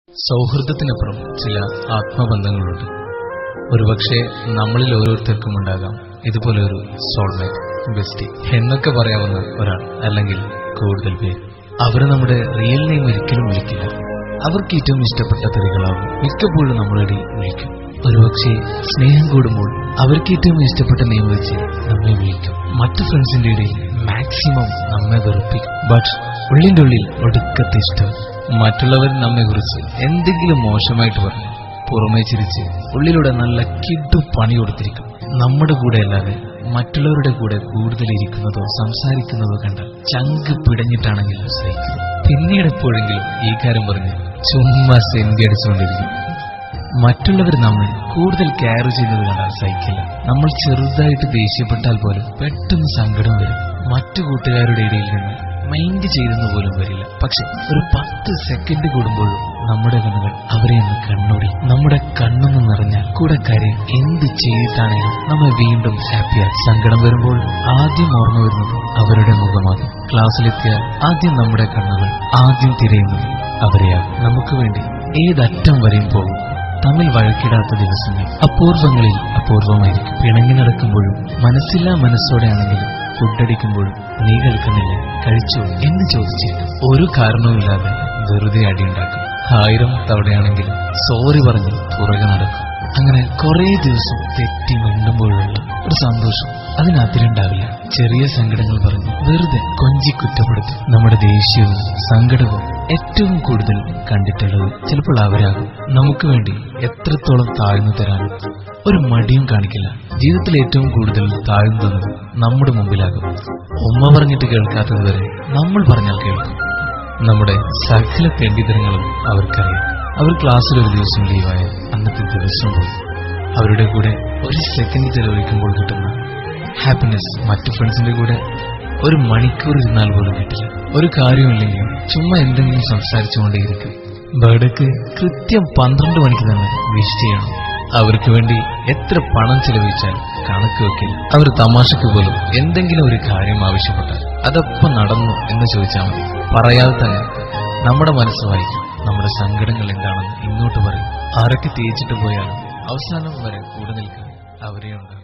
സൗഹൃദത്തിനപ്പുറം ചില ആത്മബന്ധങ്ങളുണ്ട് ഒരുപക്ഷെ നമ്മളിൽ ഓരോരുത്തർക്കും ഉണ്ടാകാം ഇതുപോലെ ഒരു സോൾമേറ്റ് ബെസ്റ്റി എന്നൊക്കെ പറയാവുന്ന ഒരാൾ അല്ലെങ്കിൽ കൂടുതൽ പേര് അവർ നമ്മുടെ റിയൽ നെയിം ഒരിക്കലും വിളിക്കില്ല അവർക്ക് ഏറ്റവും ഇഷ്ടപ്പെട്ട തെറികളാവും മിക്കപ്പോഴും നമ്മളിടയിൽ വിളിക്കും ഒരുപക്ഷെ സ്നേഹം കൂടുമ്പോൾ അവർക്ക് ഏറ്റവും ഇഷ്ടപ്പെട്ട നെയിം വെച്ച് നമ്മെ വിളിക്കും മറ്റു ഫ്രണ്ട്സിന്റെ ഇടയിൽ മാക്സിമം നമ്മെ വെറുപ്പിക്കും ബട്ട് ഉള്ളിന്റെ ഉള്ളിൽ ഒടുക്കത്തെ ഇഷ്ടം മറ്റുള്ളവർ നമ്മെ കുറിച്ച് എന്തെങ്കിലും മോശമായിട്ട് പറഞ്ഞു പുറമേ ചിരിച്ച് ഉള്ളിലൂടെ നല്ല കിഡു പണി കൊടുത്തിരിക്കും നമ്മുടെ കൂടെ അല്ലാതെ മറ്റുള്ളവരുടെ കൂടെ കൂടുതൽ ഇരിക്കുന്നതോ സംസാരിക്കുന്നതോ കണ്ടാൽ ചങ്ക് പിടഞ്ഞിട്ടാണെങ്കിലും സഹിക്കും പിന്നീട് എപ്പോഴെങ്കിലും ഈ കാര്യം പറഞ്ഞ് ചുമ്മാ സെന്റി അടിച്ചുകൊണ്ടിരിക്കും മറ്റുള്ളവർ നമ്മൾ കൂടുതൽ കെയർ ചെയ്യുന്നത് കണ്ടാൽ സഹിക്കില്ല നമ്മൾ ചെറുതായിട്ട് ദേഷ്യപ്പെട്ടാൽ പോലും പെട്ടെന്ന് സങ്കടം വരും മറ്റു കൂട്ടുകാരുടെ ഇടയിൽ നിന്ന് മൈൻഡ് ചെയ്തെന്ന് പോലും വരില്ല പക്ഷെ ഒരു പത്ത് സെക്കൻഡ് കൂടുമ്പോഴും നമ്മുടെ കണ്ണുകൾ അവരെ ഒന്ന് കണ്ണോടി നമ്മുടെ കണ്ണൊന്ന് നിറഞ്ഞാൽ കൂടെ കാര്യം എന്ത് ചെയ്തിട്ടാണെങ്കിലും നമ്മൾ വീണ്ടും ഹാപ്പിയായി സങ്കടം വരുമ്പോൾ ആദ്യം ഓർമ്മ വരുന്നത് അവരുടെ മുഖമാണ് ക്ലാസ്സിലെത്തിയാൽ ആദ്യം നമ്മുടെ കണ്ണുകൾ ആദ്യം തിരയുന്നത് അവരെയാകും നമുക്ക് വേണ്ടി ഏതറ്റം വരെയും പോകും തമ്മിൽ വഴക്കിടാത്ത ദിവസങ്ങൾ അപൂർവങ്ങളിൽ അപൂർവമായിരിക്കും പിണങ്ങി നടക്കുമ്പോഴും മനസ്സില്ലാ മനസ്സോടെയാണെങ്കിലും ഫുഡടിക്കുമ്പോഴും നീ കേൾക്കുന്നില്ല കഴിച്ചോ എന്ന് ചോദിച്ചിരിക്കും ഒരു കാരണവുമില്ലാതെ വെറുതെ അടിയുണ്ടാക്കും ആയിരം തവണയാണെങ്കിലും സോറി പറഞ്ഞ് പുറകെ നടക്കും അങ്ങനെ കുറേ ദിവസം തെറ്റി മിണ്ടുമ്പോഴുള്ള ഒരു സന്തോഷം അതിനതിരുണ്ടാവില്ല ചെറിയ സങ്കടങ്ങൾ പറഞ്ഞ് വെറുതെ കൊഞ്ചി കുറ്റപ്പെടുത്തി നമ്മുടെ ദേഷ്യവും സങ്കടവും ഏറ്റവും കൂടുതൽ കണ്ടിട്ടുള്ളത് ചിലപ്പോൾ അവരാകും നമുക്ക് വേണ്ടി എത്രത്തോളം താഴ്ന്നു തരാനും ഒരു മടിയും കാണിക്കില്ല ജീവിതത്തിൽ ഏറ്റവും കൂടുതൽ താഴ്ന്നു തന്നത് നമ്മുടെ മുമ്പിലാകും ഉമ്മ പറഞ്ഞിട്ട് കേൾക്കാത്തത് വരെ നമ്മൾ പറഞ്ഞാൽ കേൾക്കും നമ്മുടെ സകല തെണ്ടിത്തരങ്ങളും അവർക്കറിയാം അവർ ക്ലാസ്സിൽ ഒരു ദിവസം ലീവായ അന്നത്തെ ദിവസം പോയി അവരുടെ കൂടെ ഒരു സെക്കൻഡ് ചെലവഴിക്കുമ്പോൾ കിട്ടുന്ന ഹാപ്പിനെസ് മറ്റു ഫ്രണ്ട്സിന്റെ കൂടെ ഒരു മണിക്കൂർ ഇരുന്നാൽ പോലും കിട്ടില്ല ഒരു കാര്യമില്ലെങ്കിൽ ചുമ്മാ എന്തെങ്കിലും സംസാരിച്ചുകൊണ്ടേയിരിക്കും ബർത്ത്ഡേക്ക് കൃത്യം പന്ത്രണ്ട് മണിക്ക് തന്നെ വിഷ് ചെയ്യണം അവർക്ക് വേണ്ടി എത്ര പണം ചെലവഴിച്ചാൽ കണക്ക് വെക്കില്ല അവർ തമാശക്ക് പോലും എന്തെങ്കിലും ഒരു കാര്യം ആവശ്യപ്പെട്ടാൽ അതപ്പം നടന്നു എന്ന് ചോദിച്ചാൽ മതി പറയാതെ തന്നെ നമ്മുടെ മനസ്സ് വായിക്കും നമ്മുടെ സങ്കടങ്ങൾ എന്താണെന്ന് ഇങ്ങോട്ട് പറയും ആരൊക്കെ തേച്ചിട്ട് പോയാലും അവസാനം വരെ കൂടെ നിൽക്കാൻ അവരെയുണ്ട്